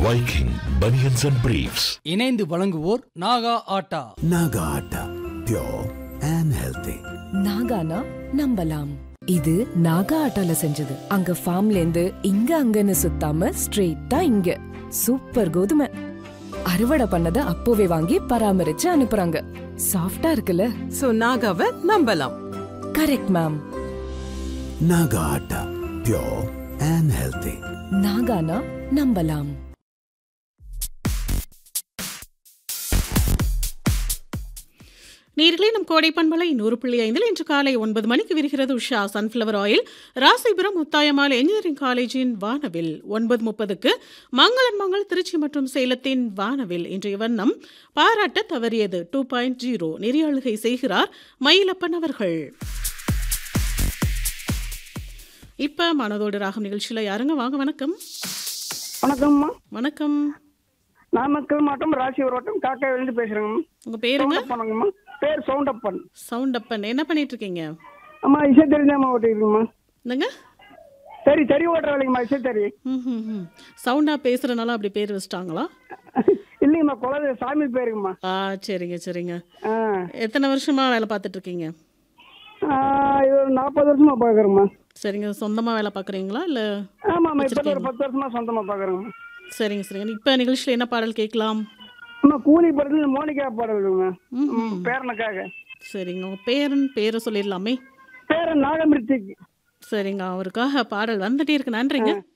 Viking Bunions and Briefs. இணைந்து வழங்குவோர் Naga atta Naga Atta, pure and healthy. நாகானா நம்பலாம் இது நாகா ஆட்டால செஞ்சது அங்க ஃபார்ம்ல இருந்து இங்க அங்கன்னு சுத்தாம ஸ்ட்ரெயிட்டா இங்க சூப்பர் கோதுமை அறுவடை பண்ணத அப்போவே வாங்கி பராமரிச்சு அனுப்புறாங்க சாஃப்டா இருக்குல்ல சோ நாகாவை நம்பலாம் correct ma'am Naga Atta, pure and healthy. நாகானா நம்பலாம் நேர்களே நம் கோடை பண்பலை நூறு புள்ளி ஐந்தில் இன்று காலை ஒன்பது மணிக்கு விரிகிறது Usha sunflower oil Rasipuram Muthayammal engineering காலேஜின் வானவில் ஒன்பது முப்பதுக்கு மங்களன் மங்கள் திருச்சி மற்றும் சேலத்தின் வானவில் இன்றைய வண்ணம் பாராட்ட தவறியது டூ பாயிண்ட் ஜீரோ நெறியாளுகை செய்கிறார் மயிலப்பன் அவர்கள் இப்ப மனதோடு ராகம் நிகழ்ச்சியில யாருங்க வாங்க வணக்கம் வணக்கம்மா வணக்கம் நாமக்கல் மாவட்டம் ராசிபுரம் வட்டம் காக்காவிலிருந்து பேசுறேங்கம்மா உங்க பேருங்க சவுண்டப்பனுங்கம்மா பேர் சவுண்டப்பன் சவுண்டப்பன் என்ன பண்ணிட்டு இருக்கீங்க அம்மா இசை தெரிஞ்சாம்மா ஓட்டிருக்குமா என்னங்க சரி சரி ஓட்டுற வேலைங்கம்மா இசை தெரி ம்ஹும்ஹும். சவுண்டா பேசுறதுனால அப்படி பேர் வச்சிட்டாங்களா இல்லைங்கம்மா குலதெய்வ சாமி பேருங்கம்மா ஆ சரிங்க சரிங்க ஆ எத்தனை வருஷமா வேலை பார்த்துட்டு இருக்கீங்க ஆ, இது ஒரு நாற்பது வருஷமா பார்க்குறேங்கம்மா சரிங்க சொந்தமா வேலை பார்க்குறீங்களா இல்ல ஆமாம்மா இப்போ ஒரு பத்து வருஷமா சொந்தமா பார்க்குறேங்கம்மா சரிங்க சரிங்க இப்போ நிகழ்ச்சியில் என்ன பாடல் கேட்கலாம் அம்மா கூலி படத்துல மோனிகா பாடல் இருக்குங்க ம்ஹும். பேரனுக்காக சரிங்க உங்க பேரன் பேரை சொல்லிடலாமே பேரன் நாகமிருத்திக்கு சரிங்க அவருக்காக பாடல் வந்துட்டே இருக்கு நன்றிங்க